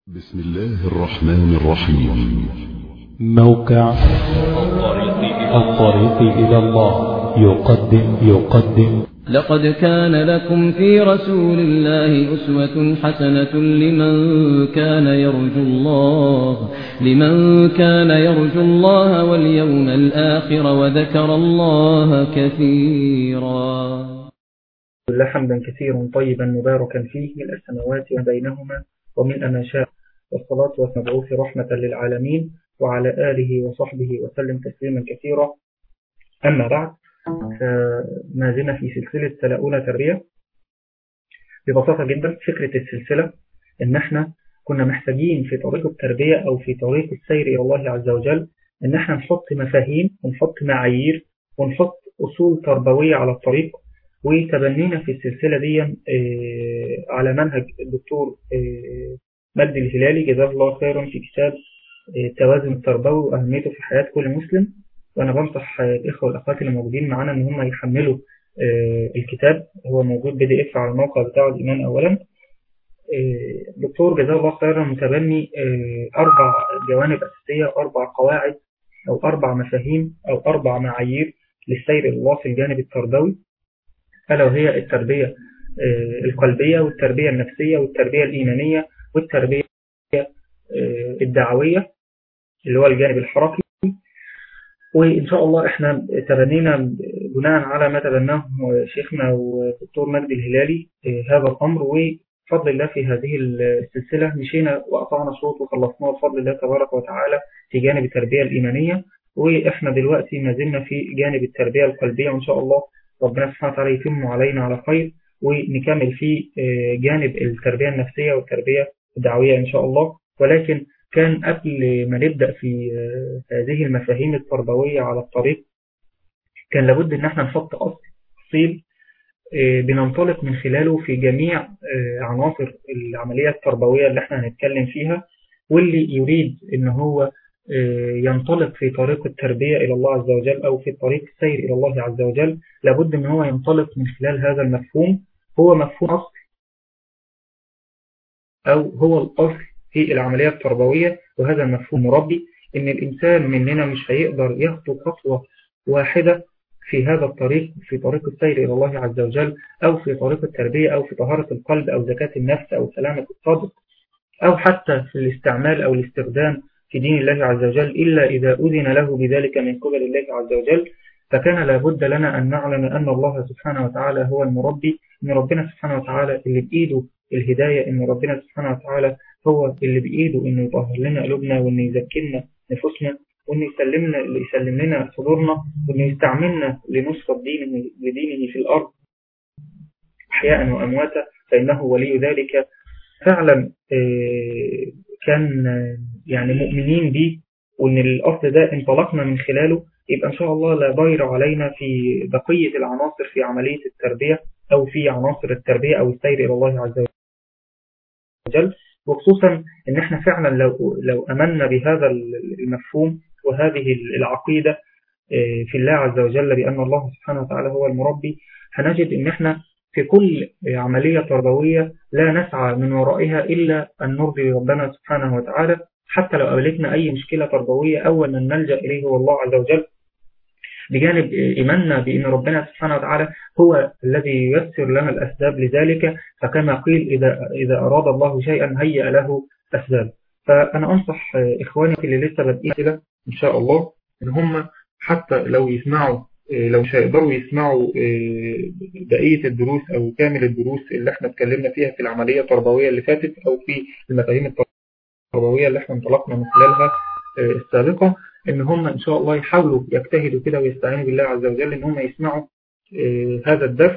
بسم الله الرحمن الرحيم موقع الطريق إلى الله يقدم يقدم لقد كان لكم في رسول الله أسوة حسنة لمن كان يرجو الله لمن كان يرجو الله واليوم الآخر وذكر الله كثيرا لله حمدا كثيرا طيبا مباركا فيه ملء السماوات وبينهما وملء ما شاء والصلاة والمبعوث رحمة للعالمين وعلى آله وصحبه وسلم تسليما كثيرا أما بعد ما زلنا في سلسلة سنة أولى تربية ببساطة جدا فكرة السلسلة إن احنا كنا محتاجين في طريق التربية أو في طريق السير إلى الله عز وجل إن احنا نحط مفاهيم ونحط معايير ونحط أصول تربوية على الطريق وتبنينا في السلسلة دي على منهج الدكتور مجدي الهلالي جزاه الله خيرا في كتاب التوازن التربوي وأهميته في حياة كل مسلم وأنا بنصح الإخوة والأخوات اللي موجودين معانا إن هم يحملوا الكتاب هو موجود بي دي إف على الموقع بتاع الإيمان أولا الدكتور جزاه الله خيرا متبني أربع جوانب أساسية أربع قواعد أو أربع مفاهيم أو أربع معايير للسير إلى الله في الجانب التربوي ألا وهي التربية القلبية والتربية النفسية والتربية الإيمانية والتربية الدعوية اللي هو الجانب الحركي وإن شاء الله إحنا تبنينا بناء على ما تبناه شيخنا والدكتور مجدي الهلالي هذا الأمر وفضل الله في هذه السلسلة مشينا وقطعنا شوط وخلصناه بفضل الله تبارك وتعالى في جانب التربية الإيمانية وإحنا دلوقتي ما زلنا في جانب التربية القلبية وإن شاء الله ربنا سبحانه وتعالى يتم علينا على خير ونكمل في جانب التربية النفسية والتربية الدعوية إن شاء الله ولكن كان قبل ما نبدأ في هذه المفاهيم التربوية على الطريق كان لابد ان احنا نحط أصيل بننطلق من خلاله في جميع عناصر العملية التربوية اللي احنا هنتكلم فيها واللي يريد ان هو ينطلق في طريق التربية إلى الله عز وجل أو في طريق السير إلى الله عز وجل لابد ان هو ينطلق من خلال هذا المفهوم هو مفهوم أصل أو هو الأصل في العملية التربوية وهذا المفهوم مربي إن الإنسان مننا مش هيقدر يخطو خطوة واحدة في هذا الطريق في طريق السير إلى الله عز وجل أو في طريق التربية أو في طهارة القلب أو زكاة النفس أو سلامة الصدر أو حتى في الاستعمال أو الاستخدام في دين الله عز وجل إلا إذا أذن له بذلك من قبل الله عز وجل فكان لابد لنا أن نعلم أن الله سبحانه وتعالى هو المربي إن ربنا سبحانه وتعالى اللي بإيده الهداية إن ربنا سبحانه وتعالى هو اللي بإيده إنه يطهر لنا قلوبنا وإنه يزكينا نفوسنا وإنه يسلمنا اللي يسلم لنا صدورنا وإنه يستعملنا لنصرة دينه لدينه في الأرض أحياء وأمواتا فإنه ولي ذلك فعلا كان يعني مؤمنين به وإن الأصل ده انطلقنا من خلاله يبقى إن شاء الله لا ضير علينا في بقية العناصر في عملية التربية أو في عناصر التربية أو السير إلى الله عز وجل وخصوصا ان احنا فعلا لو, لو امنا بهذا المفهوم وهذه العقيدة في الله عز وجل بأن الله سبحانه وتعالى هو المربي هنجد ان احنا في كل عملية تربوية لا نسعى من ورائها إلا أن نرضي ربنا سبحانه وتعالى حتى لو قابلتنا أي مشكلة تربوية أول من نلجأ إليه هو الله عز وجل بجانب إيماننا بأن ربنا سبحانه وتعالى هو الذي ييسر لنا الأسباب لذلك فكما قيل إذا, إذا أراد الله شيئا هيأ له أسباب فأنا أنصح إخواني اللي لسه بادئين كده إن شاء الله إن هم حتى لو يسمعوا لو مش هيقدروا يسمعوا بقية الدروس أو كامل الدروس اللي احنا اتكلمنا فيها في العملية التربوية اللي فاتت أو في المفاهيم التربوية اللي احنا انطلقنا من خلالها السابقة ان هم ان شاء الله يحاولوا يجتهدوا كده ويستعينوا بالله عز وجل ان هم يسمعوا هذا الدرس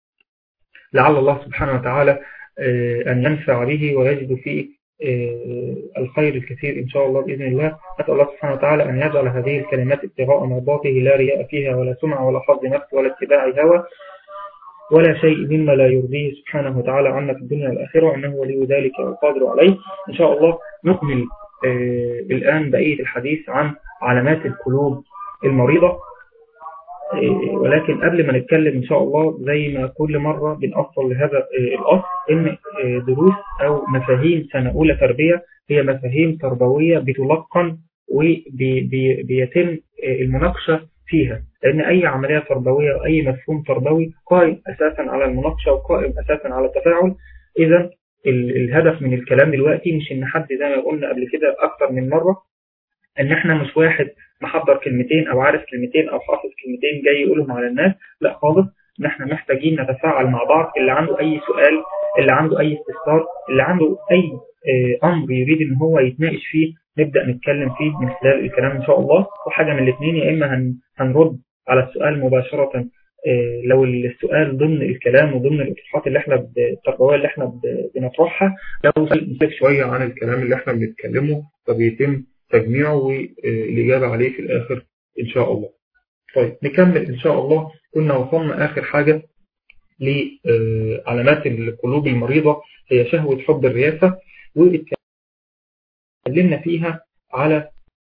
لعل الله سبحانه وتعالى ان ينفع به ويجد فيه الخير الكثير إن شاء الله بإذن الله أسأل الله سبحانه وتعالى أن يجعل هذه الكلمات ابتغاء مرضاته لا رياء فيها ولا سمع ولا حظ نفس ولا اتباع هوى ولا شيء مما لا يرضيه سبحانه وتعالى عنا في الدنيا والآخرة إنه ولي ذلك والقادر عليه إن شاء الله نكمل الآن بقية الحديث عن علامات القلوب المريضة ولكن قبل ما نتكلم إن شاء الله زي ما كل مرة بنأصل لهذا الأصل إن دروس أو مفاهيم سنة أولى تربية هي مفاهيم تربوية بتلقن وبيتم المناقشة فيها لأن أي عملية تربوية أو أي مفهوم تربوي قائم أساسا على المناقشة وقائم أساسا على التفاعل إذا الهدف من الكلام دلوقتي مش إن حد زي ما قلنا قبل كده أكثر من مرة إن إحنا مش واحد محضر كلمتين أو عارف كلمتين أو حافظ كلمتين جاي يقولهم على الناس لا خالص إن إحنا محتاجين نتفاعل مع بعض اللي عنده أي سؤال اللي عنده أي استفسار اللي عنده أي أمر يريد إن هو يتناقش فيه نبدأ نتكلم فيه من خلال الكلام إن شاء الله وحاجة من الاثنين يا إما هنرد على السؤال مباشرة لو السؤال ضمن الكلام وضمن الإطروحات اللي احنا التربوية اللي احنا بنطرحها لو نسيب شوية عن الكلام اللي احنا بنتكلمه فبيتم تجميعه والإجابة عليه في الآخر إن شاء الله طيب نكمل إن شاء الله كنا وصلنا آخر حاجة لعلامات القلوب المريضة هي شهوة حب الرياسة واتكلمنا فيها على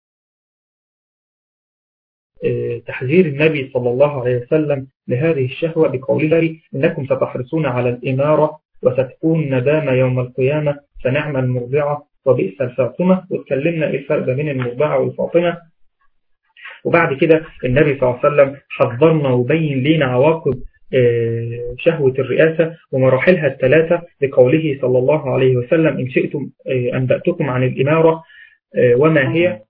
تحذير النبي صلى الله عليه وسلم لهذه الشهوة بقوله إنكم ستحرصون على الإمارة وستكون ندامة يوم القيامة فنعم المرضعة وبئس الفاطمة واتكلمنا إيه الفرق بين المرضعة والفاطمة وبعد كده النبي صلى الله عليه وسلم حذرنا وبين لنا عواقب شهوة الرئاسة ومراحلها الثلاثة لقوله صلى الله عليه وسلم إن شئتم أنبأتكم عن الإمارة وما هي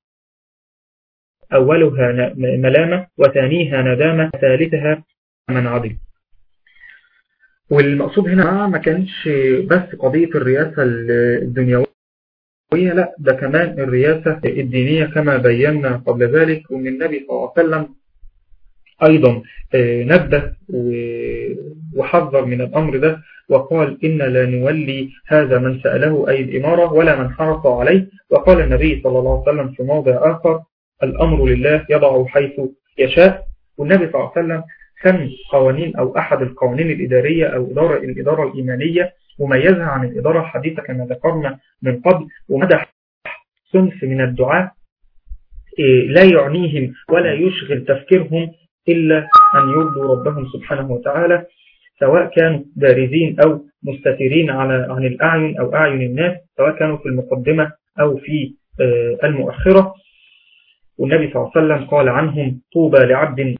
أولها ملامة وثانيها ندامة ثالثها من عدل والمقصود هنا ما كانش بس قضية الرئاسة الدنيوية لا ده كمان الرئاسة الدينية كما بينا قبل ذلك ومن النبي صلى الله عليه وسلم أيضا نبه وحذر من الأمر ده وقال إن لا نولي هذا من سأله أي الإمارة ولا من حرص عليه وقال النبي صلى الله عليه وسلم في موضع آخر الأمر لله يضع حيث يشاء والنبي صلى الله عليه وسلم سن قوانين أو أحد القوانين الإدارية أو إدارة الإدارة الإيمانية مميزها عن الإدارة الحديثة كما ذكرنا من قبل ومدح صنف من الدعاء لا يعنيهم ولا يشغل تفكيرهم إلا أن يرضوا ربهم سبحانه وتعالى سواء كانوا بارزين أو مستترين على عن الأعين أو أعين الناس سواء كانوا في المقدمة أو في المؤخرة والنبي صلى الله عليه وسلم قال عنهم طوبى لعبد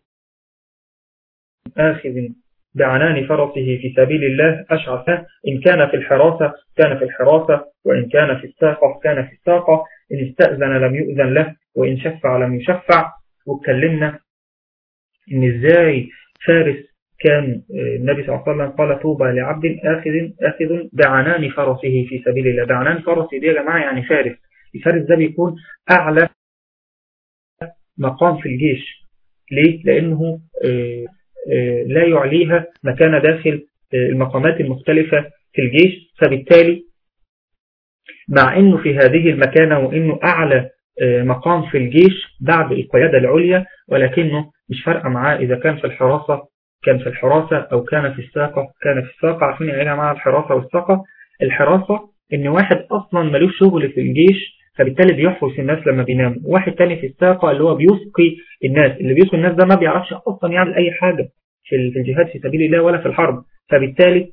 آخذ بعنان فرسه في سبيل الله أشعث إن كان في الحراسة كان في الحراسة وإن كان في الساقة كان في الساقة إن استأذن لم يؤذن له وإن شفع لم يشفع واتكلمنا إن إزاي فارس كان النبي صلى الله عليه وسلم قال طوبى لعبد آخذ, آخذ بعنان فرسه في سبيل الله بعنان فرسه دي يا جماعة يعني فارس الفارس ده بيكون أعلى مقام في الجيش ليه؟ لأنه لا يعليها مكان داخل المقامات المختلفة في الجيش فبالتالي مع أنه في هذه المكانة وأنه أعلى مقام في الجيش بعد القيادة العليا ولكنه مش فارقة معاه إذا كان في الحراسة كان في الحراسة أو كان في الساقة كان في الساقة عارفين يعني مع الحراسة والساقة الحراسة إن واحد أصلا ملوش شغل في الجيش فبالتالي بيحرس الناس لما بيناموا واحد تاني في الساقة اللي هو بيسقي الناس اللي بيسقي الناس ده ما بيعرفش أصلا يعمل أي حاجة في الجهاد في سبيل الله ولا في الحرب فبالتالي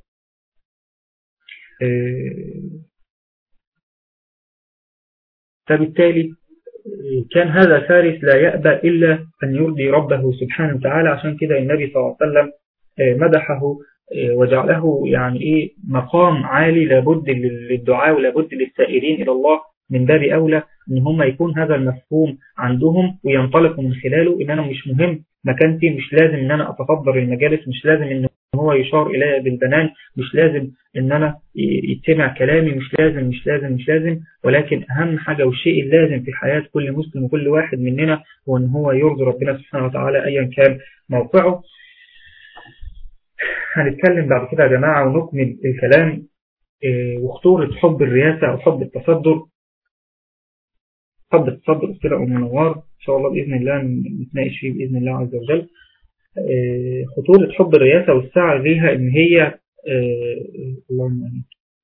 فبالتالي كان هذا الفارس لا يأبى إلا أن يرضي ربه سبحانه وتعالى عشان كده النبي صلى الله عليه وسلم مدحه وجعله يعني إيه مقام عالي لابد للدعاء ولابد للسائرين إلى الله من باب أولى إن هم يكون هذا المفهوم عندهم وينطلقوا من خلاله إن أنا مش مهم مكانتي مش لازم إن أنا أتصدر المجالس مش لازم إن هو يشار إلي بالبنان مش لازم إن أنا يتسمع كلامي مش لازم مش لازم مش لازم ولكن أهم حاجة والشيء اللازم في حياة كل مسلم وكل واحد مننا هو إن هو يرضي ربنا سبحانه وتعالى أيا كان موقعه هنتكلم بعد كده يا جماعة ونكمل الكلام وخطورة حب الرياسة أو حب التصدر حب التصدر كده ومنوار إن شاء الله بإذن الله نتناقش فيه بإذن الله عز وجل خطورة حب الرياسة والسعي ليها إن هي اللهم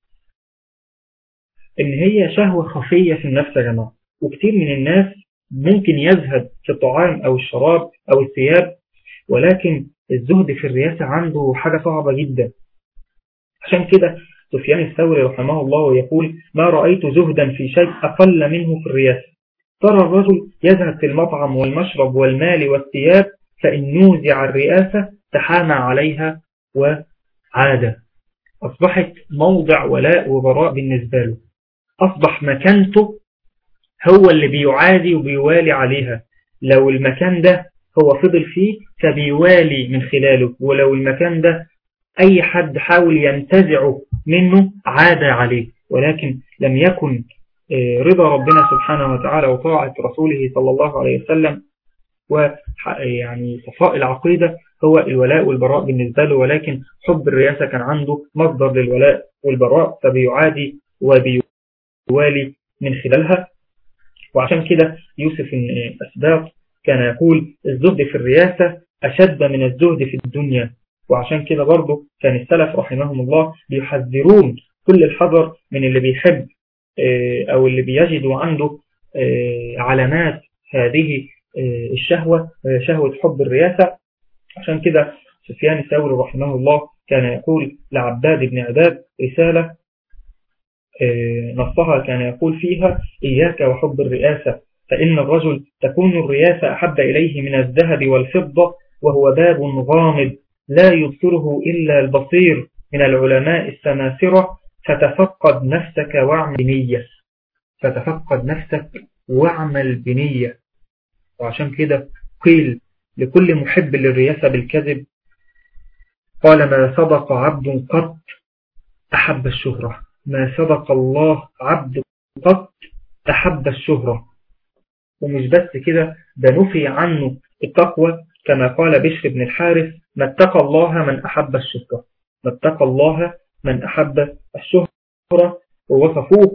إن هي شهوة خفية في النفس يا جماعة وكتير من الناس ممكن يذهب في الطعام أو الشراب أو الثياب ولكن الزهد في الرياسة عنده حاجة صعبة جدا عشان كده سفيان الثوري رحمه الله يقول ما رأيت زهدا في شيء أقل منه في الرياسة ترى الرجل يذهب في المطعم والمشرب والمال والثياب فإن نوزع الرئاسة تحامى عليها وعاد أصبحت موضع ولاء وبراء بالنسبة له أصبح مكانته هو اللي بيعادي وبيوالي عليها لو المكان ده هو فضل فيه فبيوالي من خلاله ولو المكان ده أي حد حاول ينتزعه منه عاد عليه ولكن لم يكن رضا ربنا سبحانه وتعالى وطاعة رسوله صلى الله عليه وسلم ويعني صفاء العقيدة هو الولاء والبراء بالنسبة له ولكن حب الرئاسة كان عنده مصدر للولاء والبراء فبيعادي وبيوالي من خلالها وعشان كده يوسف أسباط كان يقول الزهد في الرئاسة أشد من الزهد في الدنيا وعشان كده برضه كان السلف رحمهم الله بيحذرون كل الحذر من اللي بيحب أو اللي بيجد عنده علامات هذه الشهوة شهوة حب الرياسة عشان كده سفيان الثوري رحمه الله كان يقول لعباد بن عباد رسالة نصها كان يقول فيها إياك وحب الرئاسة فإن الرجل تكون الرياسة أحب إليه من الذهب والفضة وهو باب غامض لا يبصره إلا البصير من العلماء السماسرة فتفقد نفسك واعمل بنية فتفقد نفسك واعمل بنية وعشان كده قيل لكل محب للرياسة بالكذب قال ما صدق عبد قط أحب الشهرة ما صدق الله عبد قط أحب الشهرة ومش بس كده ده نفي عنه التقوى كما قال بشر بن الحارث ما اتقى الله من أحب الشهرة ما اتقى الله من أحب الشهرة ووصفوه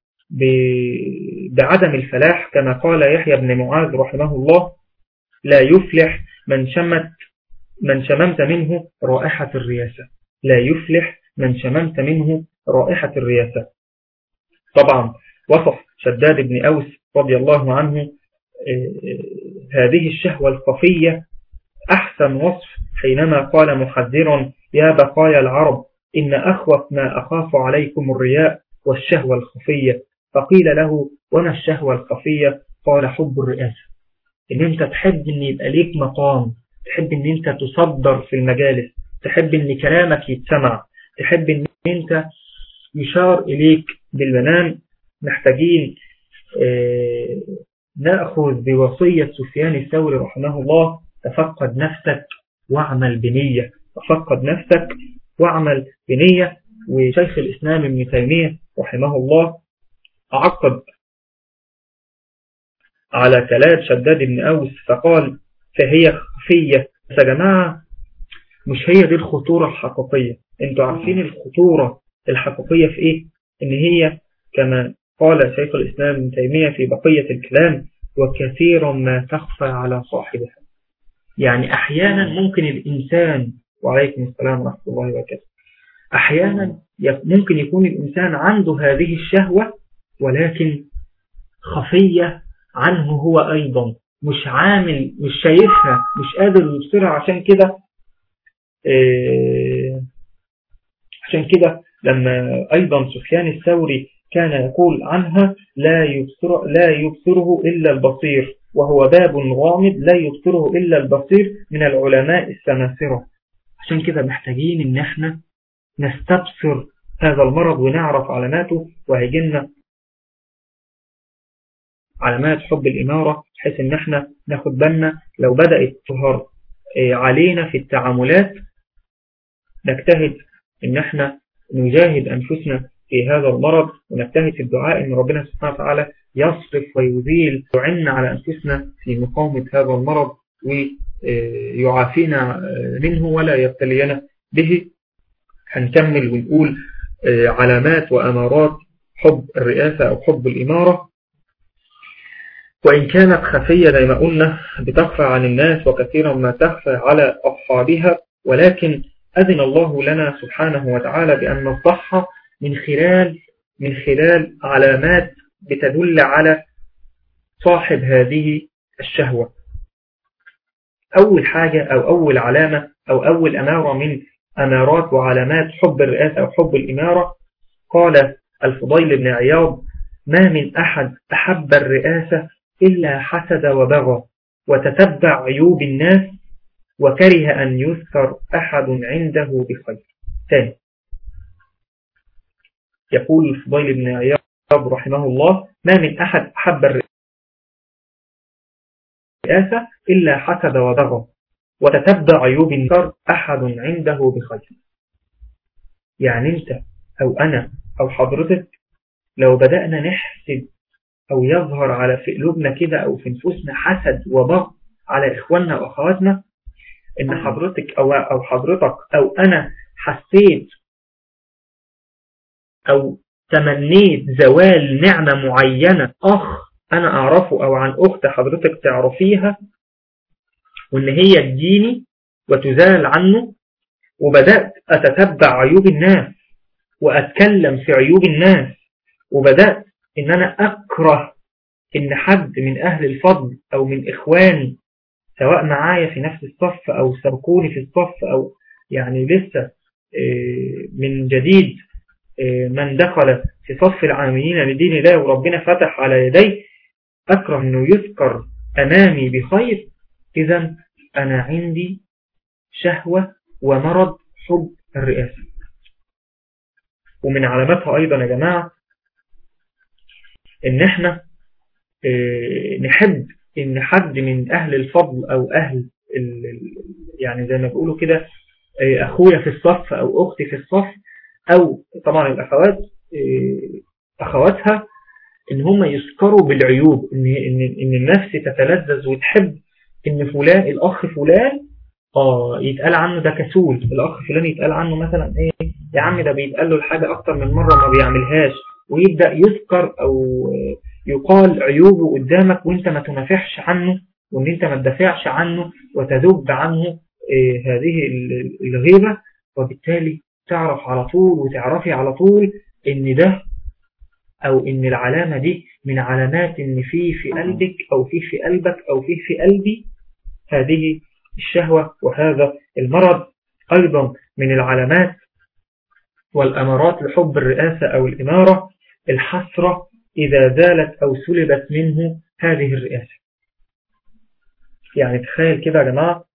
بعدم الفلاح كما قال يحيى بن معاذ رحمه الله لا يفلح من شمت من شممت منه رائحة الرياسة لا يفلح من شممت منه رائحة الرياسة طبعا وصف شداد بن أوس رضي الله عنه هذه الشهوة الخفية أحسن وصف حينما قال محذرا يا بقايا العرب إن أخوف ما أخاف عليكم الرياء والشهوة الخفية فقيل له وما الشهوة الخفية قال حب الرئاسة إن أنت تحب أن يبقى ليك مقام تحب أن أنت تصدر في المجالس تحب أن كلامك يتسمع تحب أن أنت يشار إليك بالبنان محتاجين اه نأخذ بوصية سفيان الثوري رحمه الله تفقد نفسك واعمل بنية تفقد نفسك واعمل بنية وشيخ الإسلام ابن تيمية رحمه الله عقب على كلام شداد بن أوس فقال فهي خفية بس يا جماعة مش هي دي الخطورة الحقيقية انتوا عارفين الخطورة الحقيقية في ايه ان هي كما قال شيخ الإسلام ابن تيمية في بقية الكلام وكثيرا ما تخفى على صاحبها يعني أحيانا ممكن الإنسان وعليكم السلام ورحمة الله وبركاته أحيانا ممكن يكون الإنسان عنده هذه الشهوة ولكن خفية عنه هو أيضا مش عامل مش شايفها مش قادر يبصرها عشان كده إيه عشان كده لما أيضا سفيان الثوري كان يقول عنها لا يبصر لا يبصره إلا البصير وهو باب غامض لا يبصره إلا البصير من العلماء السماسرة عشان كده محتاجين ان احنا نستبصر هذا المرض ونعرف علاماته وهيجينا علامات حب الإمارة بحيث ان احنا ناخد بالنا لو بدأت تظهر علينا في التعاملات نجتهد ان احنا نجاهد أنفسنا في هذا المرض ونجتهد في الدعاء ان ربنا سبحانه وتعالى يصرف ويزيل وعنا على أنفسنا في مقاومة هذا المرض ويعافينا منه ولا يبتلينا به هنكمل ونقول علامات وأمارات حب الرئاسة أو حب الإمارة وإن كانت خفية زي ما قلنا بتخفى عن الناس وكثيرا ما تخفى على أصحابها ولكن أذن الله لنا سبحانه وتعالى بأن نصحها من خلال من خلال علامات بتدل على صاحب هذه الشهوة أول حاجة أو أول علامة أو أول أمارة من أمارات وعلامات حب الرئاسة أو حب الإمارة قال الفضيل بن عياض ما من أحد أحب الرئاسة إلا حسد وبغى وتتبع عيوب الناس وكره أن يذكر أحد عنده بخير ثاني يقول الفضيل بن عياض رحمه الله ما من أحد أحب الرئاسة إلا حسد وبغى وتتبع عيوب النار أحد عنده بخير يعني أنت أو أنا أو حضرتك لو بدأنا نحسد أو يظهر على في قلوبنا كده أو في نفوسنا حسد وبغض على إخواننا وأخواتنا إن حضرتك أو أو حضرتك أو أنا حسيت أو تمنيت زوال نعمة معينة أخ أنا أعرفه أو عن أخت حضرتك تعرفيها وإن هي تجيني وتزال عنه وبدأت أتتبع عيوب الناس وأتكلم في عيوب الناس وبدأت إن أنا أكره إن حد من أهل الفضل أو من إخواني سواء معايا في نفس الصف أو سبقوني في الصف أو يعني لسه من جديد من دخل في صف العاملين لدين الله وربنا فتح على يديه أكره أنه يذكر أمامي بخير إذا أنا عندي شهوة ومرض حب الرئاسة ومن علاماتها أيضا يا جماعة إن إحنا نحب إن حد من أهل الفضل أو أهل يعني زي ما بيقولوا كده أخويا في الصف أو أختي في الصف أو طبعا الأخوات أخواتها إن هم يذكروا بالعيوب إن, إن, إن النفس تتلذذ وتحب إن فلان الأخ فلان آه يتقال عنه ده كسول الأخ فلان يتقال عنه مثلا إيه يا عم ده بيتقال له الحاجة أكتر من مرة ما بيعملهاش ويبدأ يذكر أو يقال عيوبه قدامك وانت ما تنافحش عنه وان انت ما تدافعش عنه وتذب عنه إيه هذه الغيبة وبالتالي تعرف على طول وتعرفي على طول ان ده او ان العلامة دي من علامات ان في في قلبك او في في قلبك او في في قلبي هذه الشهوة وهذا المرض ايضا من العلامات والامارات لحب الرئاسة او الامارة الحسرة اذا زالت او سلبت منه هذه الرئاسة يعني تخيل كده يا جماعة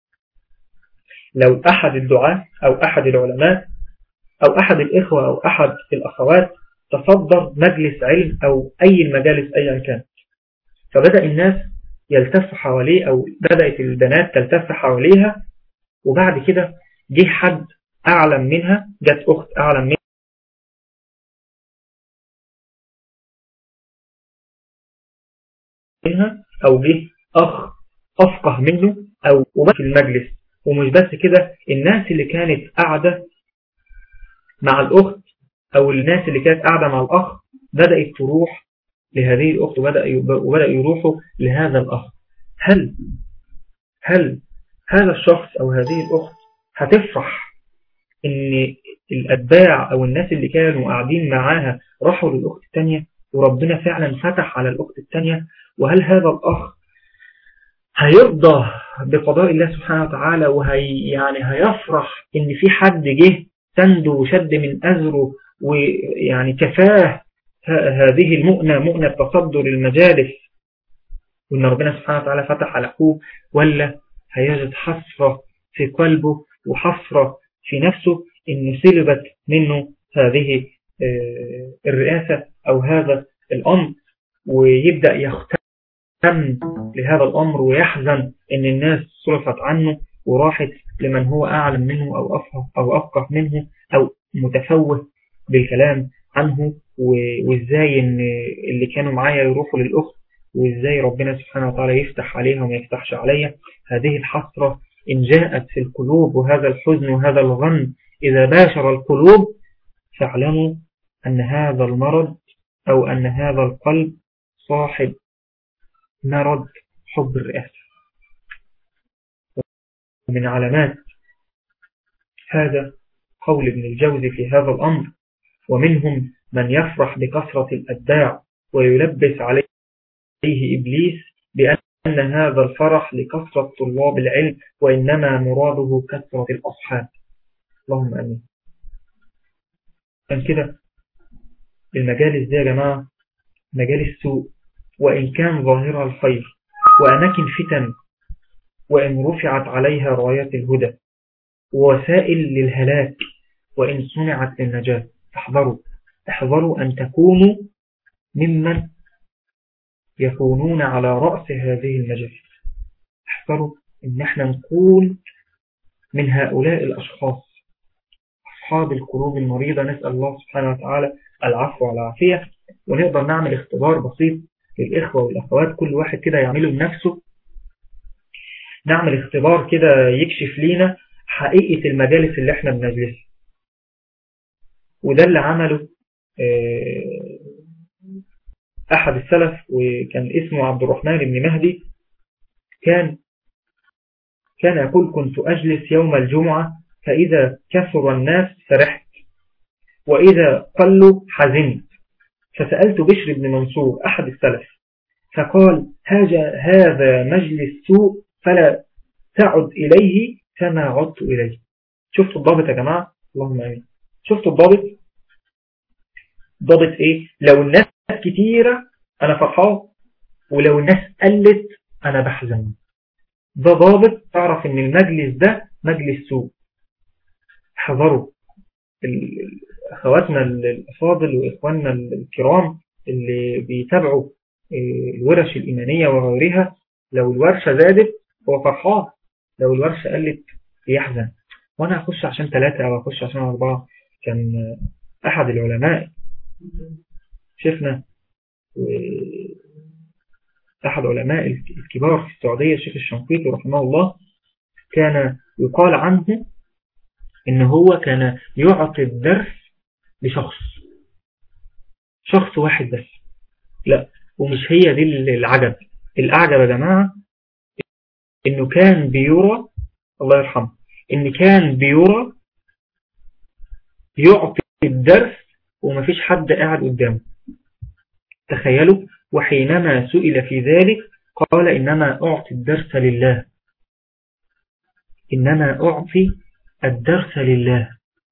لو أحد الدعاة أو أحد العلماء أو أحد الإخوة أو أحد الأخوات تصدر مجلس علم أو أي المجالس أيا كان فبدأ الناس يلتف حواليه أو بدأت البنات تلتف حواليها وبعد كده جه حد أعلم منها جت أخت أعلم منها أو جه أخ أفقه منه أو في المجلس ومش بس كده الناس اللي كانت قاعدة مع الأخت أو الناس اللي كانت قاعدة مع الأخ بدأت تروح لهذه الأخت وبدأ وبدأ يروحوا لهذا الأخ هل هل هذا الشخص أو هذه الأخت هتفرح إن الأتباع أو الناس اللي كانوا قاعدين معاها راحوا للأخت الثانية وربنا فعلا فتح على الأخت الثانية وهل هذا الأخ هيرضى بقضاء الله سبحانه وتعالى وهي يعني هيفرح ان في حد جه سنده وشد من أزره ويعني كفاه هذه المؤنة مؤنة تصدر المجالس وان ربنا سبحانه وتعالى فتح على أخوه ولا هيجد حسرة في قلبه وحسرة في نفسه انه سلبت منه هذه الرئاسة او هذا الامر ويبدأ يختار يهتم لهذا الأمر ويحزن أن الناس صرفت عنه وراحت لمن هو أعلم منه أو أفقه, أو أفقه منه أو متفوه بالكلام عنه وإزاي أن اللي كانوا معايا يروحوا للأخت وإزاي ربنا سبحانه وتعالى يفتح عليها وما يفتحش عليها هذه الحسرة إن جاءت في القلوب وهذا الحزن وهذا الغم إذا باشر القلوب فاعلموا أن هذا المرض أو أن هذا القلب صاحب مرض حب الرئاسة ومن علامات هذا قول ابن الجوزي في هذا الأمر ومنهم من يفرح بكثرة الأتباع ويلبس عليه إبليس بأن هذا الفرح لكثرة طلاب العلم وإنما مراده كثرة الأصحاب اللهم أمين كان كده المجالس دي يا جماعة مجالس سوء وإن كان ظاهرها الخير وأماكن فتن وإن رفعت عليها رايات الهدى ووسائل للهلاك وإن صنعت للنجاة احذروا احذروا أن تكونوا ممن يكونون على رأس هذه المجالس احذروا أن احنا نكون من هؤلاء الأشخاص أصحاب القلوب المريضة نسأل الله سبحانه وتعالى العفو والعافية ونقدر نعمل اختبار بسيط للإخوة والأخوات كل واحد كده يعمله لنفسه نعمل اختبار كده يكشف لينا حقيقة المجالس اللي احنا بنجلسها وده اللي عمله أحد السلف وكان اسمه عبد الرحمن بن مهدي كان كان يقول كنت أجلس يوم الجمعة فإذا كثر الناس فرحت وإذا قلوا حزنت فسألت بشر بن منصور أحد السلف فقال هذا مجلس سوء فلا تعد إليه كما عدت إليه شفتوا الضابط يا جماعة اللهم أمين شفتوا الضابط ضابط إيه لو الناس كتيرة أنا فرحان ولو الناس قلت أنا بحزن ده ضابط تعرف ان المجلس ده مجلس سوء حذروا أخواتنا الأفاضل وإخواننا الكرام اللي بيتابعوا الورش الإيمانية وغيرها لو الورشة زادت هو فرحان لو الورشة قلت يحزن وأنا أخش عشان ثلاثة أو أخش عشان أربعة كان أحد العلماء شفنا أحد علماء الكبار في السعودية الشيخ الشنقيطي رحمه الله كان يقال عنه إن هو كان يعطي الدرس لشخص شخص واحد بس لا ومش هي دي العجب الأعجب يا جماعة إنه كان بيرى الله يرحمه إن كان بيرى يعطي الدرس ومفيش حد قاعد قدامه تخيلوا وحينما سئل في ذلك قال إنما أعطي الدرس لله إنما أعطي الدرس لله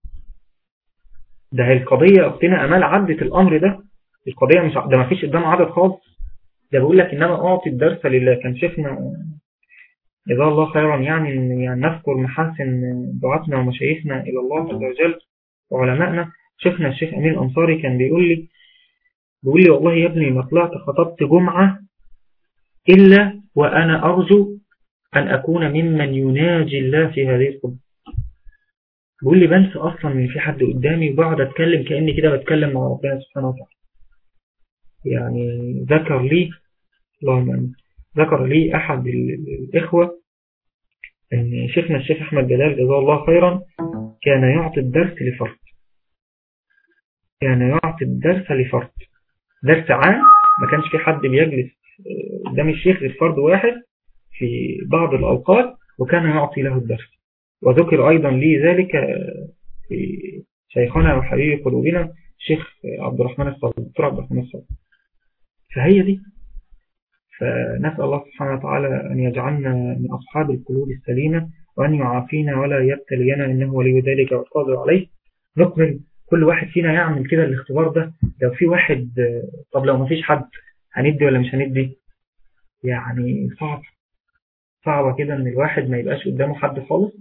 ده القضية أختنا أمال عدت الأمر ده القضية مش ده ما فيش قدام عدد خالص ده بيقول لك إنما أعطي الدرس لله كان شيخنا جزاه الله خيرا يعني يعني نذكر محاسن دعاتنا ومشايخنا إلى الله عز وجل وعلمائنا شيخنا الشيخ أمين الأنصاري كان بيقول لي بيقول لي والله يا ابني ما طلعت خطبت جمعة إلا وأنا أرجو أن أكون ممن يناجي الله في هذه الخطبة بيقول لي بنسى أصلا إن في حد قدامي وبقعد أتكلم كأني كده بتكلم مع ربنا سبحانه وتعالى يعني ذكر لي اللهم أمين ذكر لي أحد الإخوة أن شيخنا الشيخ أحمد جلال جزاه الله خيرا كان يعطي الدرس لفرد كان يعطي الدرس لفرد درس عام ما كانش في حد بيجلس قدام الشيخ غير فرد واحد في بعض الأوقات وكان يعطي له الدرس وذكر أيضا لي ذلك في شيخنا وحبيب قلوبنا الشيخ عبد الرحمن الصلب دكتور عبد الرحمن الصلب فهي دي فنسأل الله سبحانه وتعالى أن يجعلنا من أصحاب القلوب السليمة وأن يعافينا ولا يبتلينا إنه ولي ذلك والقادر عليه نكمل كل واحد فينا يعمل كده الاختبار ده لو في واحد طب لو ما فيش حد هندي ولا مش هندي يعني صعب صعبة كده ان الواحد ما يبقاش قدامه حد خالص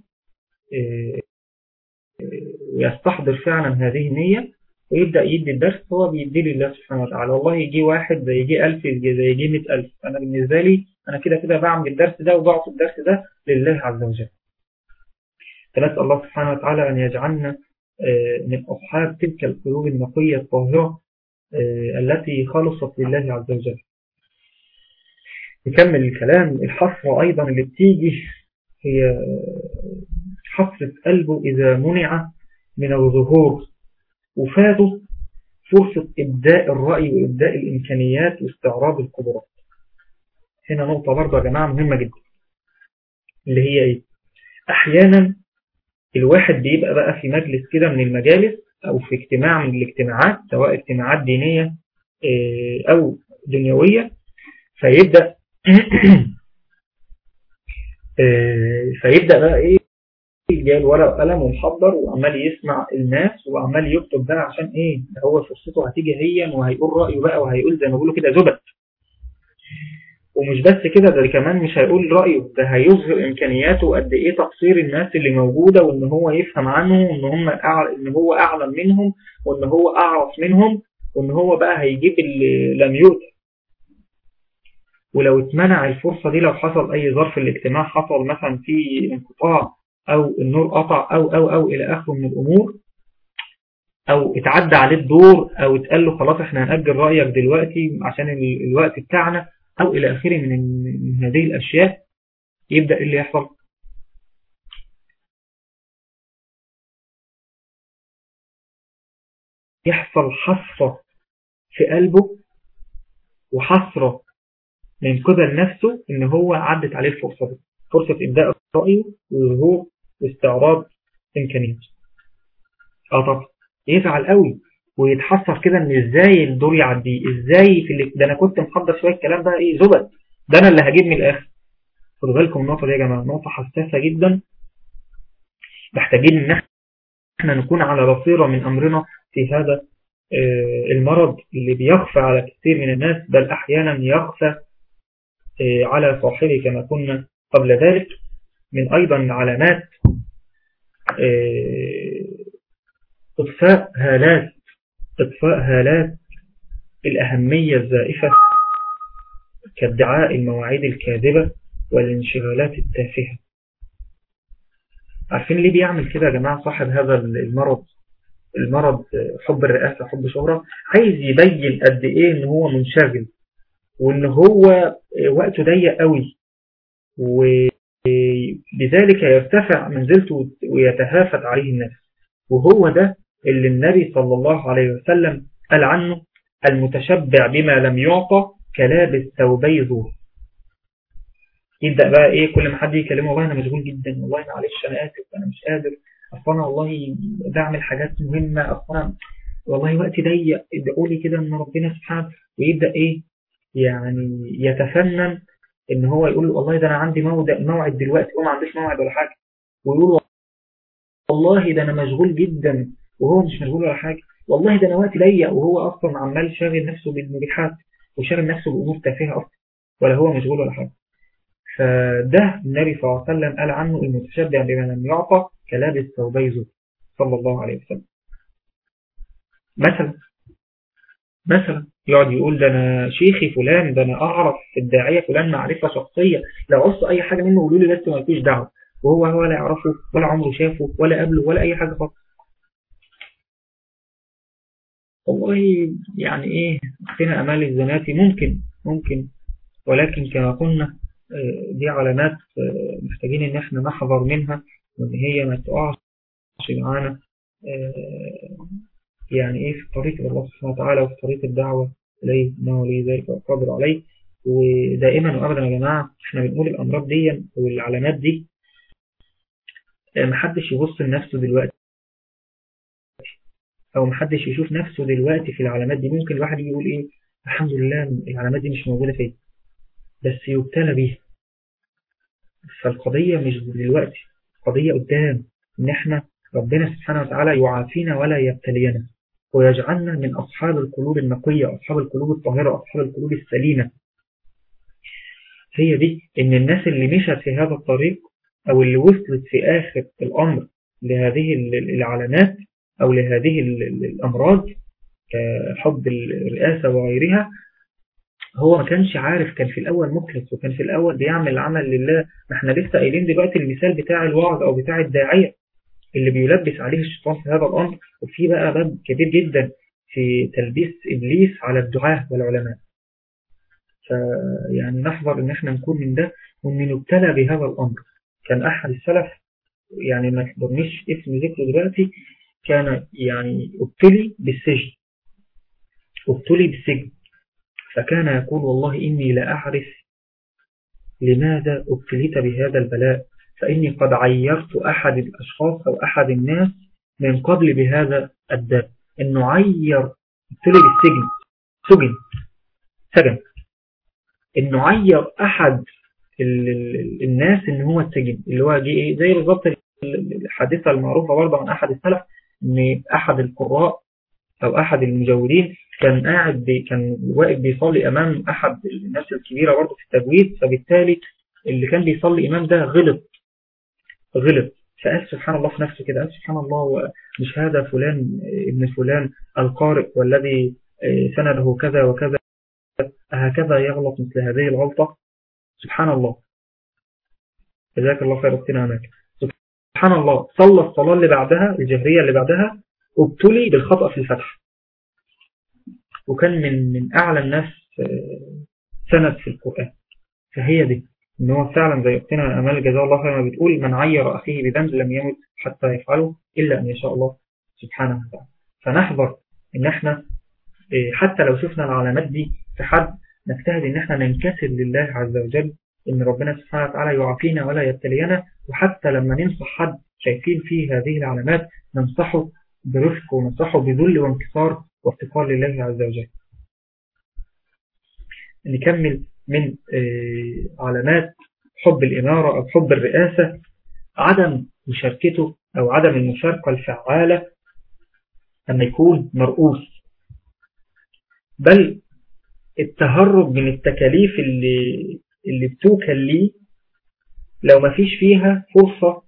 ويستحضر فعلا هذه النية ويبدأ يدي الدرس هو بيدي لله سبحانه وتعالى والله يجي واحد زي يجي ألف زي يجي مئة ألف أنا بالنسبة لي أنا كده كده بعمل الدرس ده وبعطي الدرس ده لله عز وجل فنسأل الله سبحانه وتعالى أن يجعلنا من أصحاب تلك القلوب النقية الطاهرة التي خلصت لله عز وجل نكمل الكلام الحسرة أيضا اللي بتيجي هي حسرة قلبه إذا منع من الظهور وفاته فرصة إبداء الرأي وإبداء الإمكانيات واستعراض القدرات هنا نقطة برضه يا جماعة مهمة جدا اللي هي إيه أحيانا الواحد بيبقى بقى في مجلس كده من المجالس أو في اجتماع من الاجتماعات سواء اجتماعات دينية أو دنيوية فيبدأ آه، فيبدأ بقى ايه جاي الورق وقلم ومحضر وعمال يسمع الناس وعمال يكتب بقى عشان ايه هو فرصته هتيجي هي وهيقول رأيه بقى وهيقول زي ما بيقولوا كده زبد ومش بس كده ده كمان مش هيقول رأيه ده هيظهر إمكانياته وقد إيه تقصير الناس اللي موجودة وإن هو يفهم عنهم وإن هم أعلى إن هو أعلم منهم وإن هو أعرف منهم وإن هو بقى هيجيب اللي لم يؤت ولو اتمنع الفرصة دي لو حصل أي ظرف الاجتماع حصل مثلا في انقطاع أو النور قطع أو أو أو إلى آخره من الأمور أو اتعدى عليه الدور أو اتقال له خلاص احنا هنأجل رأيك دلوقتي عشان الوقت بتاعنا أو إلى آخره من, من هذه الأشياء يبدأ اللي يحصل يحصل حسرة في قلبه وحسرة من قبل نفسه ان هو عدت عليه الفرصة دي فرصة إبداء رأيه وظهور واستعراض إمكانياته اه طب يزعل قوي ويتحسر كده ان ازاي الدور يعديه ازاي في اللي ده انا كنت محضر شويه كلام بقى ايه زبد ده انا اللي هجيب من الاخر خدوا بالكم النقطه دي يا جماعه نقطه حساسه جدا محتاجين ان احنا نكون على بصيره من امرنا في هذا المرض اللي بيخفى على كثير من الناس بل احيانا يخفى على صاحبه كما كنا قبل ذلك من ايضا علامات اطفاء هالات اطفاء هالات الأهمية الزائفة كادعاء المواعيد الكاذبة والانشغالات التافهة عارفين ليه بيعمل كده يا جماعة صاحب هذا المرض المرض حب الرئاسة حب شهرة عايز يبين قد ايه ان هو منشغل وان هو وقته ضيق قوي وبذلك يرتفع منزلته ويتهافت عليه الناس وهو ده اللي النبي صلى الله عليه وسلم قال عنه المتشبع بما لم يعطى كلابس ثوبي زور يبدأ بقى ايه كل ما حد يكلمه والله انا مشغول جدا والله معلش انا اسف انا مش قادر اصلا والله بعمل حاجات مهمة اصلا والله وقتي ضيق ادعوا لي كده ان ربنا سبحانه ويبدأ ايه يعني يتفنن ان هو يقول له والله ده انا عندي موعد دلوقتي هو ما عندوش موعد ولا حاجة ويقول والله ده انا مشغول جدا وهو مش مشغول ولا حاجة والله ده انا وقتي ضيق وهو اصلا عمال شاغل نفسه بالمبيحات وشاغل نفسه بامور تافهه اصلا ولا هو مشغول ولا حاجة فده النبي صلى الله عليه وسلم قال عنه المتشبع بما لم يعطى كلابس ثوبي زور صلى الله عليه وسلم مثلا مثلا يقعد يقول ده انا شيخي فلان ده انا اعرف الداعية فلان معرفة شخصية لو عصوا اي حاجة منه قولوا لي بس ما فيش دعوه وهو ولا يعرفه ولا عمره شافه ولا قبله ولا اي حاجة خالص والله يعني ايه فينا امال الزناتي ممكن ممكن ولكن كما قلنا دي علامات محتاجين ان احنا نحذر منها وان هي ما تقعش معانا يعني ايه في طريق الله سبحانه وتعالى وفي طريق الدعوة اليه انه لي ذلك وقادر عليه ودائما وابدا يا جماعة احنا بنقول الامراض دي والعلامات دي محدش يبص لنفسه دلوقتي او محدش يشوف نفسه دلوقتي في العلامات دي ممكن الواحد يقول ايه الحمد لله العلامات دي مش موجودة فيه بس يبتلى بيها فالقضية مش دلوقتي قضية قدام ان احنا ربنا سبحانه وتعالى يعافينا ولا يبتلينا ويجعلنا من أصحاب القلوب النقية أصحاب القلوب الطاهرة أصحاب القلوب السليمة هي دي ان الناس اللي مشت في هذا الطريق او اللي وصلت في آخر الأمر لهذه العلامات أو لهذه الأمراض كحب الرئاسة وغيرها هو ما كانش عارف كان في الأول مخلص وكان في الأول بيعمل عمل لله ما احنا لسه قايلين دلوقتي المثال بتاع الوعظ أو بتاع الداعية اللي بيلبس عليه الشيطان في هذا الأمر وفي بقى باب كبير جدا في تلبيس إبليس على الدعاة والعلماء فيعني نحذر ان احنا نكون من ده وان نبتلى بهذا الأمر كان أحد السلف يعني ما تقدرنيش اسم ذكره دلوقتي كان يعني ابتلي بالسجن ابتلي بالسجن فكان يقول والله إني لا أعرف لماذا ابتليت بهذا البلاء فإني قد عيرت أحد الأشخاص أو أحد الناس من قبل بهذا الداء إنه عير ابتلي بالسجن سجن سجن إنه عير أحد ال ال الناس ان هو اتسجن اللي هو جه ايه زي بالظبط الحادثة المعروفة برضه عن احد السلف ان احد القراء او احد المجودين كان قاعد بي كان واقف بيصلي امام احد الناس الكبيرة برضه في التجويد فبالتالي اللي كان بيصلي امام ده غلط غلط فقال سبحان الله في نفسه كده قال سبحان الله مش هذا فلان ابن فلان القارئ والذي سنده كذا وكذا هكذا يغلط مثل هذه الغلطة سبحان الله جزاك الله خير اختنا هناك سبحان الله صلى الصلاة اللي بعدها الجهرية اللي بعدها ابتلي بالخطأ في الفتح وكان من من أعلى الناس سند في القرآن فهي دي ان هو فعلا زي اختنا امال جزاه الله خيرا بتقول من عير اخيه بذنب لم يمت حتى يفعله الا ان يشاء الله سبحانه وتعالى فنحذر ان احنا حتى لو شفنا العلامات دي في حد نجتهد ان احنا ننكسر لله عز وجل ان ربنا سبحانه وتعالى يعافينا ولا يبتلينا وحتى لما ننصح حد شايفين فيه هذه العلامات ننصحه برفق وننصحه بذل وانكسار وافتقار لله عز وجل نكمل من علامات حب الإمارة أو حب الرئاسة عدم مشاركته أو عدم المشاركة الفعالة أن يكون مرؤوس بل التهرب من التكاليف اللي, اللي بتوكل ليه لو ما فيش فيها فرصة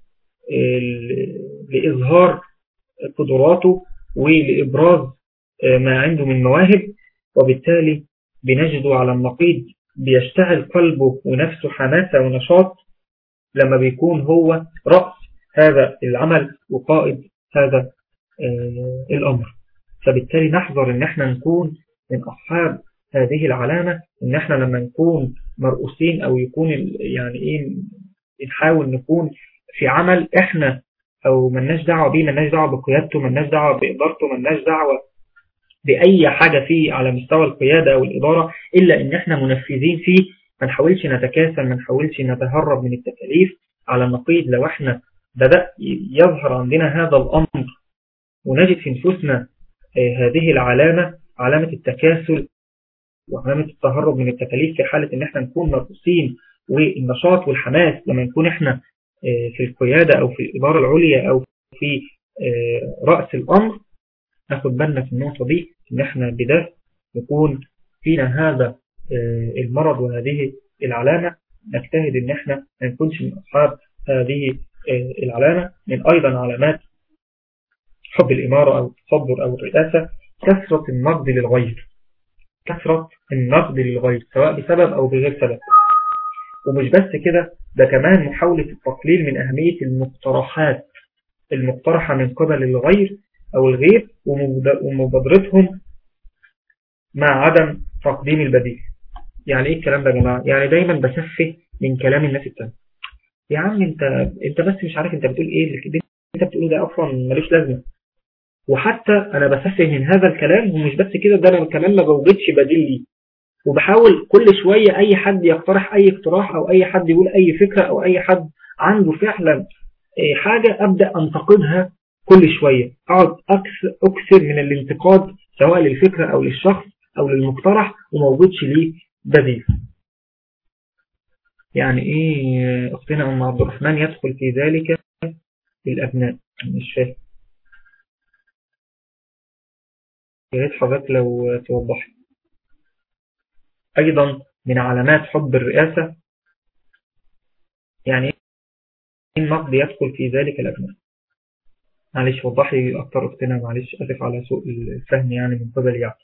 لإظهار قدراته ولإبراز ما عنده من مواهب وبالتالي بنجده على النقيض بيشتعل قلبه ونفسه حماسة ونشاط لما بيكون هو رأس هذا العمل وقائد هذا الأمر فبالتالي نحذر ان احنا نكون من أصحاب هذه العلامة ان احنا لما نكون مرؤوسين او يكون يعني ايه نحاول نكون في عمل احنا او ملناش دعوة بيه ملناش دعوة بقيادته ملناش دعوة بإدارته ملناش دعوة بأي حاجة فيه على مستوى القيادة أو الإدارة إلا إن إحنا منفذين فيه ما نحاولش نتكاسل ما نحاولش نتهرب من التكاليف على النقيض لو إحنا بدأ يظهر عندنا هذا الأمر ونجد في نفوسنا هذه العلامة علامة التكاسل وعلامة التهرب من التكاليف في حالة إن إحنا نكون مرقصين والنشاط والحماس لما نكون إحنا في القيادة أو في الإدارة العليا أو في رأس الأمر ناخد بالنا في النقطة دي ان احنا بده يكون فينا هذا المرض وهذه العلامة نجتهد ان احنا ما نكونش من اصحاب هذه العلامة من ايضا علامات حب الامارة او التصدر او الرئاسة كثرة النقد للغير كثرة النقد للغير سواء بسبب او بغير سبب ومش بس كده ده كمان محاولة التقليل من اهمية المقترحات المقترحة من قبل الغير أو الغير ومبادرتهم مع عدم تقديم البديل يعني ايه الكلام ده يا جماعة يعني دايما بسفه من كلام الناس التانية يا عم انت انت بس مش عارف انت بتقول ايه اللي انت بتقوله ده اصلا ملوش لازمه وحتى انا بسفه من هذا الكلام ومش بس كده ده انا كمان ما بوجدش بديل ليه وبحاول كل شوية اي حد يقترح اي اقتراح او اي حد يقول اي فكرة او اي حد عنده فعلا حاجة ابدأ انتقدها كل شوية اقعد اكثر من الانتقاد سواء للفكرة او للشخص او للمقترح وموجودش ليه بديل يعني ايه اختنا ام عبد الرحمن يدخل في ذلك الابناء مش فاهم يا ريت حضرتك لو توضح ايضا من علامات حب الرئاسة يعني النقد يدخل في ذلك الابناء معلش وضح لي اكتر اختنا معلش اسف على سوء الفهم يعني من قبل يعني